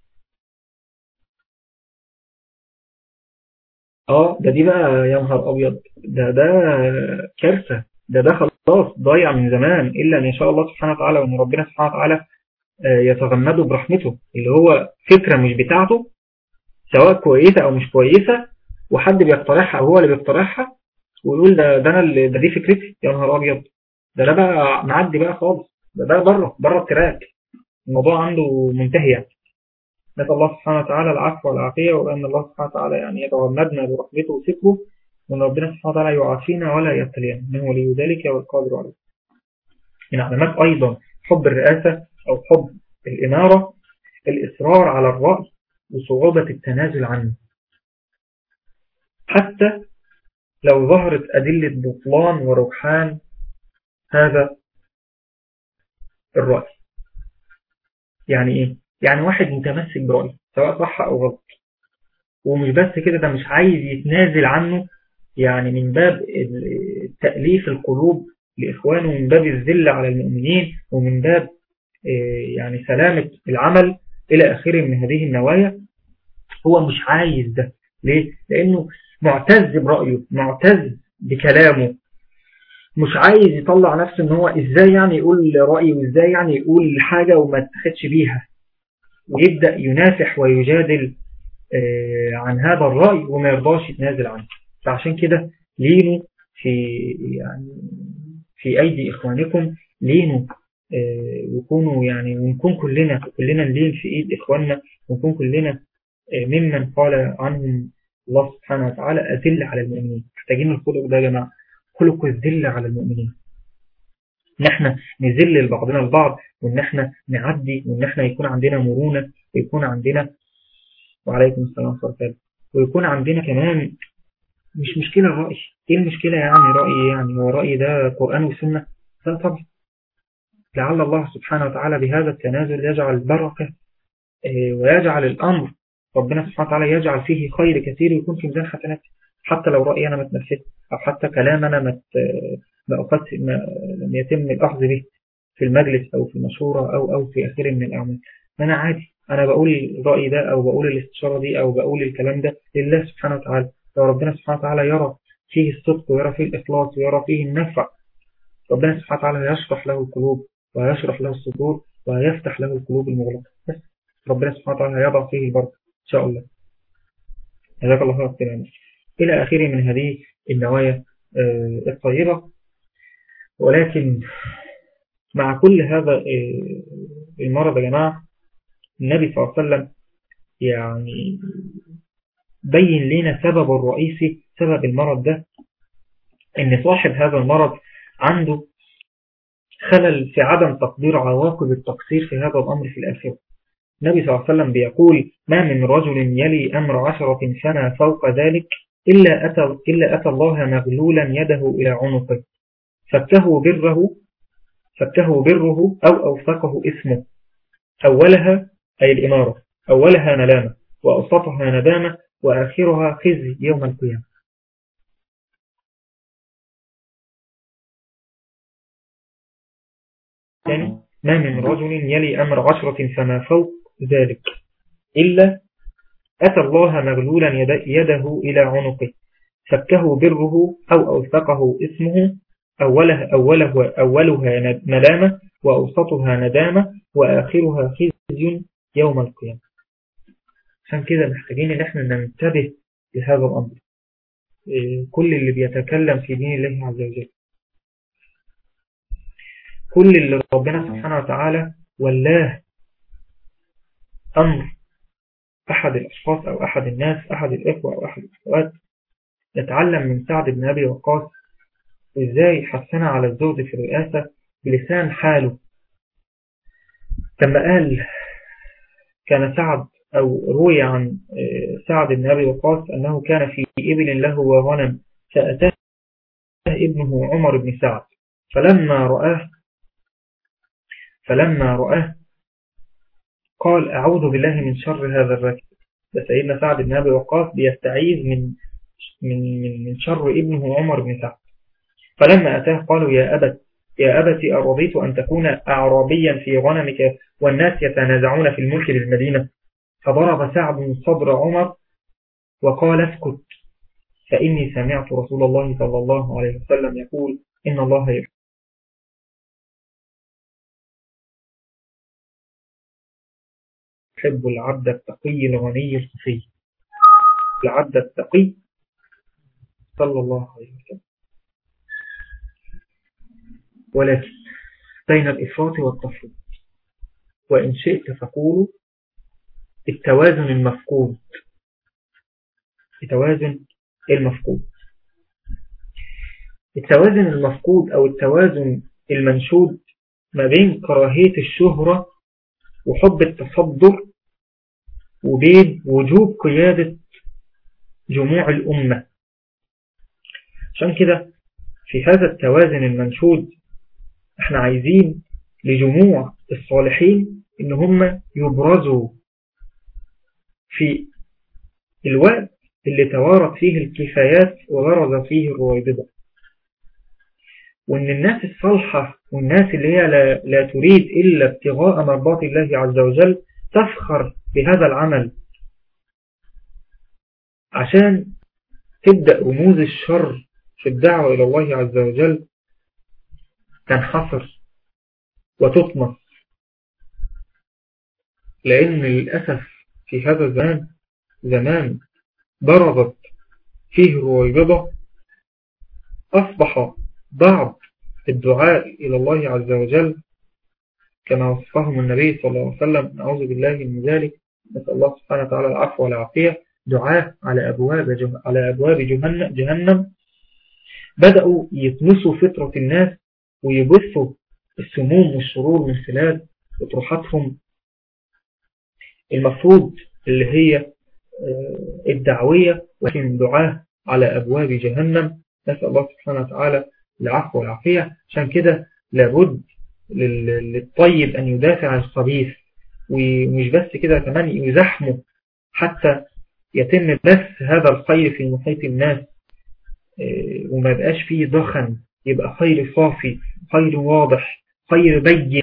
اه ده دي بقى يا نهار ابيض ده ده كارثه ده ده خلاص ضايع من زمان الا ان شاء الله سبحانه وتعالى وان ربنا سبحانه وتعالى يتغمده برحمته اللي هو فكره مش بتاعته سواء كويسه او مش كويسه وحد بيقترحها او هو اللي بيقترحها ويقول ده ده انا اللي ده دي فكرتي يا نهار ابيض ده ده بقى معدي بقى خالص ده ده بره بره التراك الموضوع عنده منتهي يعني نسأل الله سبحانه وتعالى العفو والعافية وأن الله سبحانه وتعالى يعني يتغمدنا برحمته وسكره وأن ربنا سبحانه وتعالى يعافينا ولا يبتلينا إنه ولي ذلك والقادر عليه من علامات أيضا حب الرئاسة أو حب الإمارة الإصرار على الرأي وصعوبة التنازل عنه حتى لو ظهرت أدلة بطلان ورجحان هذا الرأي يعني إيه؟ يعني واحد متمسك برأيه سواء صح أو غلط ومش بس كده ده مش عايز يتنازل عنه يعني من باب تأليف القلوب لإخوانه من باب الذل على المؤمنين ومن باب يعني سلامة العمل إلى آخره من هذه النوايا هو مش عايز ده ليه؟ لأنه معتز برأيه معتز بكلامه مش عايز يطلع نفسه ان هو ازاي يعني يقول رأيه وازاي يعني يقول حاجة وما تاخدش بيها ويبدأ ينافح ويجادل عن هذا الرأي وما يرضاش يتنازل عنه فعشان كده لينوا في يعني في أيدي إخوانكم لينوا وكونوا يعني ونكون كلنا كلنا نلين في إيد إخواننا ونكون كلنا ممن قال عنهم الله سبحانه وتعالى أذل على المؤمنين محتاجين الخلق ده يا جماعة خلق الذل على المؤمنين ان احنا نذل لبعضنا البعض وان احنا نعدي وان احنا يكون عندنا مرونة ويكون عندنا وعليكم السلام ورحمة الله ويكون عندنا كمان مش مشكلة الرأي ايه المشكلة يعني رأي يعني هو الرأي ده قرآن وسنة لا طبعا لعل الله سبحانه وتعالى بهذا التنازل يجعل البركة ويجعل الأمر ربنا سبحانه وتعالى يجعل فيه خير كثير ويكون في ميزان حسنات حتى لو رأيي أنا ما اتنفذت أو حتى كلام أنا ما ما أخذت ما لم يتم الأخذ به في المجلس أو في المشورة أو أو في آخره من الأعمال أنا عادي أنا بقول الرأي ده أو بقول الاستشارة دي أو بقول الكلام ده لله سبحانه وتعالى لو ربنا سبحانه وتعالى يرى فيه الصدق ويرى فيه الإخلاص ويرى فيه النفع ربنا سبحانه وتعالى يشرح له القلوب ويشرح له الصدور ويفتح له القلوب المغلقة بس ربنا سبحانه وتعالى يضع فيه البركة إن شاء الله جزاك الله خيرا إلى آخره من هذه النوايا الطيبة ولكن مع كل هذا المرض يا جماعة النبي صلى الله عليه وسلم يعني بين لنا سبب الرئيسي سبب المرض ده ان صاحب هذا المرض عنده خلل في عدم تقدير عواقب التقصير في هذا الأمر في الآخرة النبي صلى الله عليه وسلم بيقول ما من رجل يلي أمر عشرة سنة فوق ذلك إلا أتى, إلا أتى الله مغلولا يده إلى عنقه فكه بره فكه بره أو أوثقه اسمه أولها أي الإمارة أولها نلامة وأوسطها ندامة وآخرها خزي يوم القيامة يعني ما من رجل يلي أمر عشرة فما فوق ذلك إلا أتى الله مغلولا يده إلى عنقه فكه بره أو أوثقه اسمه أوله أوله أولها ندامة وأوسطها ندامة وآخرها خزي يوم القيامة عشان كده محتاجين ان احنا ننتبه لهذا الأمر كل اللي بيتكلم في دين الله عز وجل كل اللي ربنا سبحانه وتعالى ولاه أمر أحد الأشخاص أو أحد الناس أحد الإخوة أو أحد الأخوات يتعلم من سعد بن أبي وقاص إزاي حسنا على الزهد في الرئاسة بلسان حاله لما قال كان سعد أو روي عن سعد بن أبي وقاص أنه كان في إبل له وغنم فأتاه ابنه عمر بن سعد فلما رآه فلما رآه قال أعوذ بالله من شر هذا الركب ده سيدنا سعد بن أبي وقاص بيستعيذ من من من من شر ابنه عمر بن سعد فلما أتاه قالوا يا أبت يا أبت أرضيت أن تكون أعرابيا في غنمك والناس يتنازعون في الملك للمدينة فضرب سعد صدر عمر وقال اسكت فإني سمعت رسول الله صلى الله عليه وسلم يقول إن الله يحب العبد التقي الغني الخفي العبد التقي صلى الله عليه وسلم ولكن بين الإفراط والتفريط وإن شئت فقولوا التوازن المفقود التوازن المفقود التوازن المفقود أو التوازن المنشود ما بين كراهية الشهرة وحب التصدر وبين وجوب قيادة جموع الأمة عشان كده في هذا التوازن المنشود احنا عايزين لجموع الصالحين ان هم يبرزوا في الوقت اللي توارت فيه الكفايات وبرز فيه الرويبضة وان الناس الصالحة والناس اللي هي لا, لا تريد إلا ابتغاء مرضات الله عز وجل تفخر بهذا العمل عشان تبدأ رموز الشر في الدعوة إلى الله عز وجل تنحصر وتطمس لأن للأسف في هذا الزمان زمان برزت فيه الرويبضة أصبح بعض الدعاء إلى الله عز وجل كما وصفهم النبي صلى الله عليه وسلم نعوذ بالله من ذلك نسأل الله سبحانه وتعالى العفو والعافية دعاء على أبواب جه... على أبواب جهنم, جهنم بدأوا يطمسوا فطرة الناس ويبثوا السموم والشرور من خلال اطروحاتهم المفروض اللي هي الدعوية ولكن دعاه على أبواب جهنم نسأل الله سبحانه وتعالى العفو والعافية عشان كده لابد للطيب أن يدافع عن الخبيث ومش بس كده كمان يزحمه حتى يتم بث هذا الخير في محيط الناس وما يبقاش فيه ضخم يبقى خير صافي خير واضح خير بين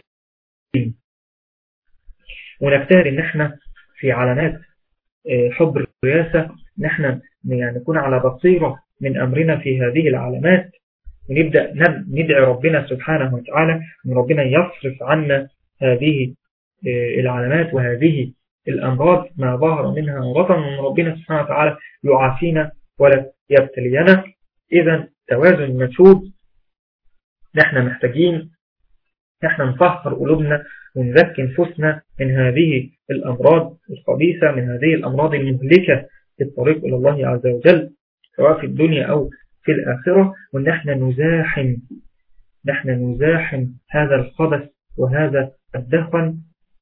ونجتهد ان احنا في علامات حب الرئاسة ان احنا يعني نكون على بصيرة من امرنا في هذه العلامات ونبدأ ندعي ربنا سبحانه وتعالى ان ربنا يصرف عنا هذه العلامات وهذه الأمراض ما ظهر منها وبطن من ربنا سبحانه وتعالى يعافينا ولا يبتلينا إذا توازن مشهود نحن محتاجين نحن نطهر قلوبنا ونزكي نفوسنا من هذه الأمراض الخبيثة من هذه الأمراض المهلكة في الطريق إلى الله عز وجل سواء في الدنيا أو في الآخرة وأن احنا نزاحم نحن نزاحم هذا الخبث وهذا الدخن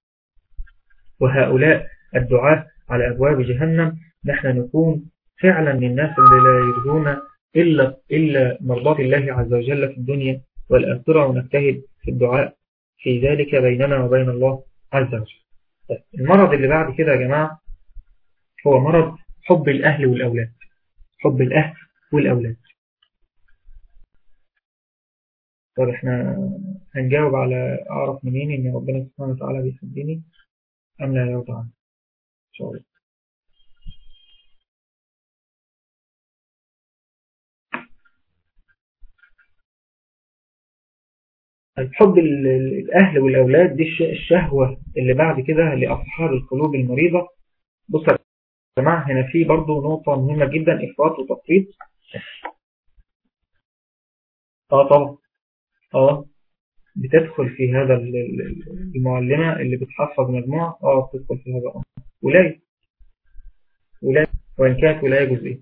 وهؤلاء الدعاة على أبواب جهنم نحن نكون فعلا من الناس اللي لا يرجون إلا, إلا مرضات الله عز وجل في الدنيا والآخرة ونجتهد في الدعاء في ذلك بيننا وبين الله عز وجل المرض اللي بعد كده يا جماعة هو مرض حب الأهل والأولاد حب الأهل والأولاد طب احنا هنجاوب على أعرف منين إن ربنا سبحانه وتعالى بيحبني أم لا يرضى عنه إن شاء الله حب الأهل والأولاد دي الشهوة اللي بعد كده لأصحاب القلوب المريضة بص يا جماعة هنا في برضو نقطة مهمة جدا إفراط وتفريط اه طبعا اه بتدخل في هذا المعلمة اللي بتحفظ مجموعة اه بتدخل في هذا الأمر ولاية ولاية وإن كانت ولاية جزئية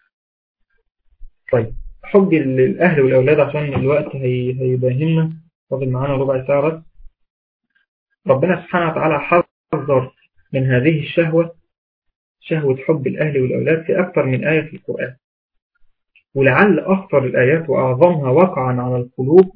طيب حب الأهل والأولاد عشان الوقت هي هيباهمنا فاضل معانا ربع ساعة بس ربنا سبحانه وتعالى حذر من هذه الشهوة شهوة حب الأهل والأولاد في أكثر من آية في القرآن ولعل أخطر الآيات وأعظمها وقعا على القلوب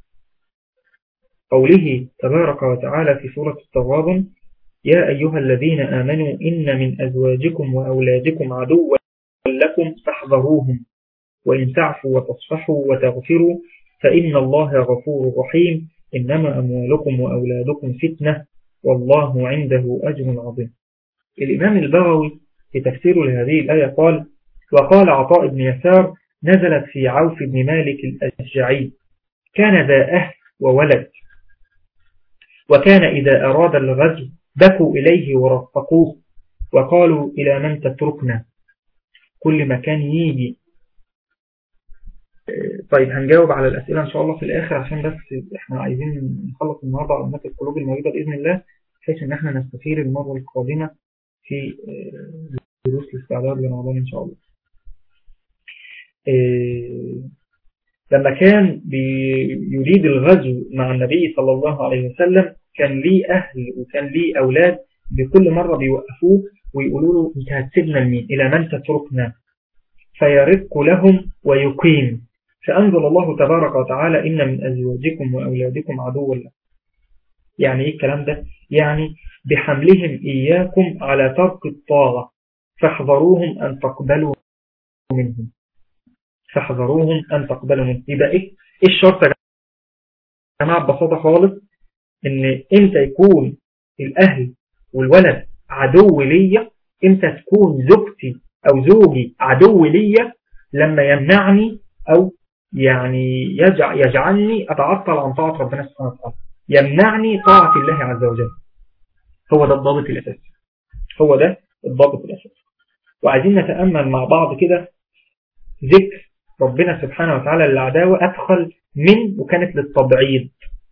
قوله تبارك وتعالى في سورة التغابن يا أيها الذين آمنوا إن من أزواجكم وأولادكم عدوا لكم فاحذروهم وإن تعفوا وتصفحوا وتغفروا فإن الله غفور رحيم إنما أموالكم وأولادكم فتنة والله عنده أجر عظيم الإمام البغوي في تفسيره لهذه الآية قال وقال عطاء بن يسار نزلت في عوف بن مالك الأشجعي كان ذا أهل وولد وكان إذا أراد الغزو بكوا إليه ورفقوه وقالوا إلى من تتركنا كل مكان يجي طيب هنجاوب على الأسئلة إن شاء الله في الآخر عشان بس إحنا عايزين نخلص النهاردة على علامات القلوب المريضة بإذن الله بحيث إن إحنا نستفير المرة القادمة في دروس الاستعداد لرمضان إن شاء الله لما كان يريد الغزو مع النبي صلى الله عليه وسلم كان ليه أهل وكان ليه أولاد بكل مرة بيوقفوه ويقولوا له انت هتسيبنا لمين إلى من تتركنا فيرق لهم ويقيم فأنزل الله تبارك وتعالى إن من أزواجكم وأولادكم عدوا لكم يعني إيه الكلام ده؟ يعني بحملهم إياكم على ترك الطاعة فاحذروهم أن تقبلوا منهم فاحذروهم أن تقبلوا منهم يبقى إيه الشرط يا جماعة ببساطة خالص إن إمتى يكون الأهل والولد عدو ليا إمتى تكون زوجتي أو زوجي عدو ليا لما يمنعني أو يعني يجعلني أتعطل عن طاعة ربنا سبحانه وتعالى يمنعني طاعة الله عز وجل هو ده الضابط الأساسي هو ده الضابط الأساسي وعايزين نتأمل مع بعض كده ذكر ربنا سبحانه وتعالى للعداوة أدخل من وكانت للتبعيض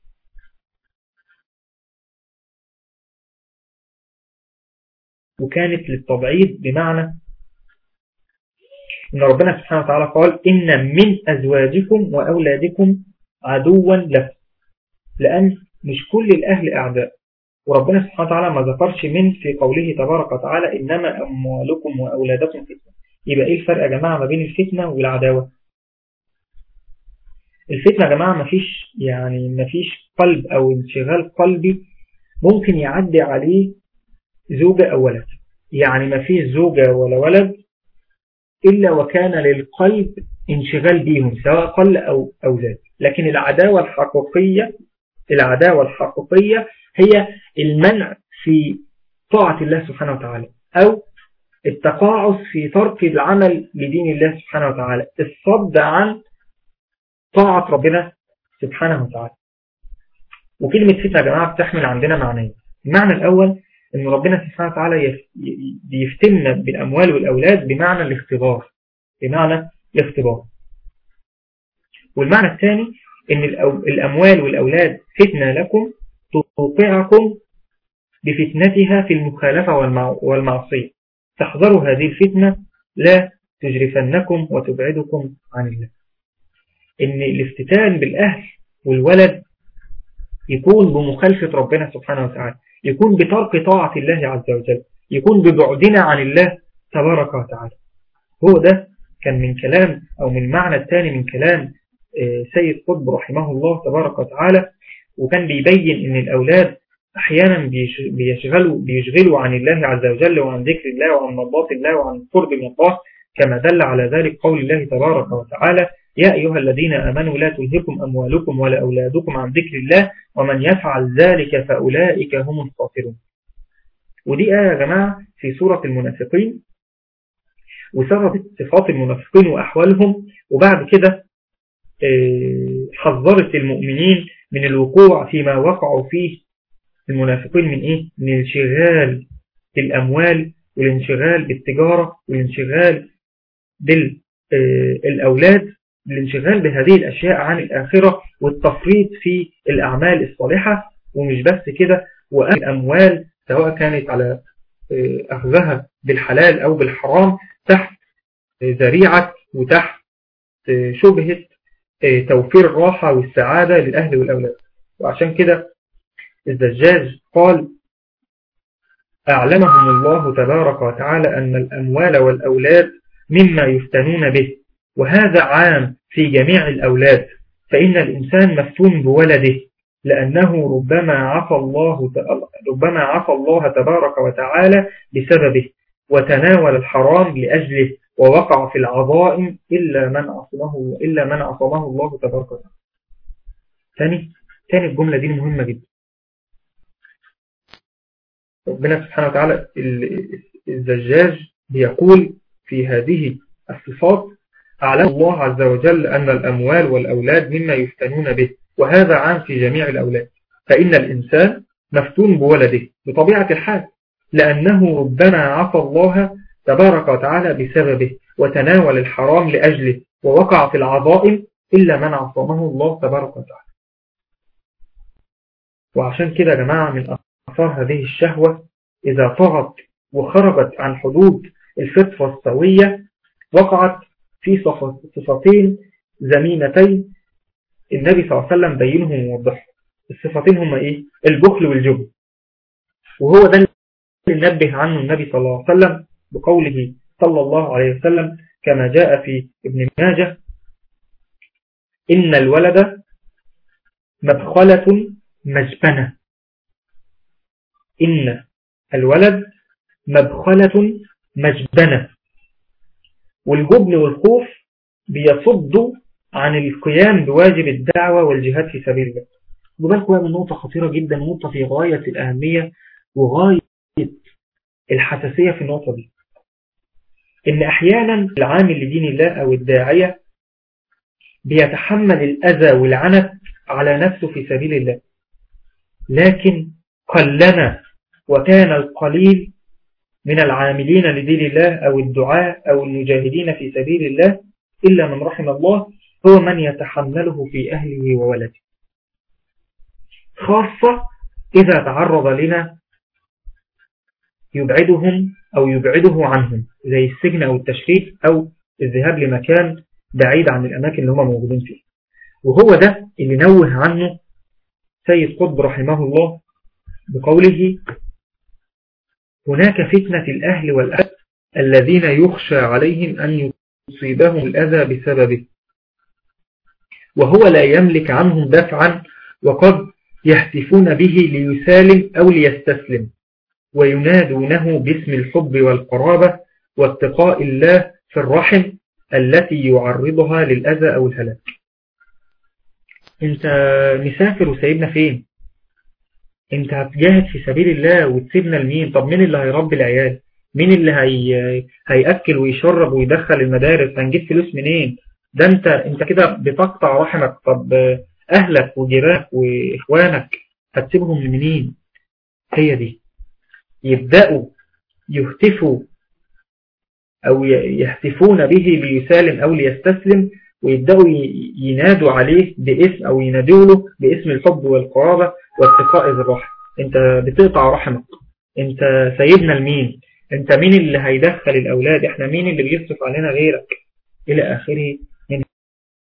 وكانت للتبعيض بمعنى إن ربنا سبحانه وتعالى قال إن من أزواجكم وأولادكم عدوا لكم لأن مش كل الأهل أعداء وربنا سبحانه وتعالى ما ذكرش من في قوله تبارك وتعالى إنما أموالكم وأولادكم فتنة يبقى إيه الفرق يا جماعة ما بين الفتنة والعداوة الفتنة يا جماعة ما فيش يعني ما فيش قلب أو انشغال قلبي ممكن يعدي عليه زوجة أو ولد يعني ما فيش زوجة ولا ولد إلا وكان للقلب انشغال بيهم سواء قل أو, أو زاد لكن العداوة الحقيقية العداوة الحقيقية هي المنع في طاعة الله سبحانه وتعالى أو التقاعس في ترك العمل لدين الله سبحانه وتعالى الصد عن طاعة ربنا سبحانه وتعالى وكلمة فتنة يا جماعة بتحمل عندنا معنيين المعنى الأول أن ربنا سبحانه وتعالى يفتنا بالأموال والأولاد بمعنى الاختبار بمعنى الاختبار والمعنى الثاني أن الأموال والأولاد فتنة لكم توقعكم بفتنتها في المخالفة والمعصية تحذروا هذه الفتنة لا تجرفنكم وتبعدكم عن الله ان الافتتان بالأهل والولد يكون بمخالفة ربنا سبحانه وتعالى يكون بترك طاعة الله عز وجل يكون ببعدنا عن الله تبارك وتعالى هو ده كان من كلام أو من معنى الثاني من كلام سيد قطب رحمه الله تبارك وتعالى وكان بيبين ان الأولاد أحيانا بيشغلوا, بيشغلوا عن الله عز وجل وعن ذكر الله وعن مرضات الله وعن قرب من الله كما دل على ذلك قول الله تبارك وتعالى يا أيها الذين أمنوا لا تلهكم أموالكم ولا أولادكم عن ذكر الله ومن يفعل ذلك فأولئك هم الخاسرون ودي آية يا جماعة في سورة المنافقين وسردت صفات المنافقين وأحوالهم وبعد كده حذرت المؤمنين من الوقوع فيما وقعوا فيه المنافقين من إيه؟ من الانشغال بالأموال والانشغال بالتجارة والانشغال بالأولاد الانشغال بهذه الأشياء عن الآخرة والتفريط في الأعمال الصالحة ومش بس كده وأهل الأموال سواء كانت على أخذها بالحلال أو بالحرام تحت ذريعة وتحت شبهة توفير الراحة والسعادة للأهل والأولاد وعشان كده الزجاج قال أعلمهم الله تبارك وتعالى أن الأموال والأولاد مما يفتنون به وهذا عام في جميع الأولاد فإن الإنسان مفتون بولده لأنه ربما عفى الله ربما عفى الله تبارك وتعالى بسببه وتناول الحرام لأجله ووقع في العظائم إلا من عصمه إلا من عصمه الله تبارك وتعالى. ثاني ثاني الجملة دي مهمة جدا. ربنا سبحانه وتعالى الزجاج بيقول في هذه الصفات أعلم الله عز وجل أن الأموال والأولاد مما يفتنون به وهذا عام في جميع الأولاد فإن الإنسان مفتون بولده بطبيعة الحال لأنه ربما عفى الله تبارك وتعالى بسببه وتناول الحرام لأجله ووقع في العظائم إلا من عصمه الله تبارك وتعالى وعشان كده يا جماعة من أثار هذه الشهوة إذا طغت وخرجت عن حدود الفطرة السوية وقعت في صفتين زمينتين النبي صلى الله عليه وسلم بينهم ووضحهم الصفتين هما إيه؟ البخل والجبن وهو ده اللي نبه عنه النبي صلى الله عليه وسلم بقوله صلى الله عليه وسلم كما جاء في ابن ماجه إن الولد مبخلة مجبنة إن الولد مبخلة مجبنة والجبن والخوف بيصدوا عن القيام بواجب الدعوة والجهاد في سبيل الله وبالك من نقطة خطيرة جدا نقطة في غاية الأهمية وغاية الحساسية في النقطة دي إن أحيانا العامل لدين الله أو الداعية بيتحمل الأذى والعنت على نفسه في سبيل الله لكن قلنا وكان القليل من العاملين لدين الله أو الدعاء أو المجاهدين في سبيل الله إلا من رحم الله هو من يتحمله في أهله وولده خاصة إذا تعرض لنا يبعدهم أو يبعده عنهم زي السجن أو التشريف أو الذهاب لمكان بعيد عن الأماكن اللي هم موجودين فيه وهو ده اللي نوه عنه سيد قطب رحمه الله بقوله هناك فتنة الأهل والأهل الذين يخشى عليهم أن يصيبهم الأذى بسببه وهو لا يملك عنهم دفعا وقد يهتفون به ليسالم أو ليستسلم وينادونه باسم الحب والقرابة واتقاء الله في الرحم التي يعرضها للأذى أو الهلاك انت مسافر وسايبنا فين انت هتجاهد في سبيل الله وتسيبنا لمين طب مين اللي هيربي العيال مين اللي هي... هيأكل ويشرب ويدخل المدارس هنجيب فلوس منين ده انت انت كده بتقطع رحمك طب اهلك وجيرانك واخوانك هتسيبهم لمنين هي دي يبدأوا يهتفوا او يهتفون به ليسالم او ليستسلم ويبدأوا ينادوا عليه باسم او ينادوا له باسم الحب والقرابة واتقاء الرحم انت بتقطع رحمك انت سيدنا لمين انت مين اللي هيدخل الاولاد احنا مين اللي بيصرف علينا غيرك الى اخره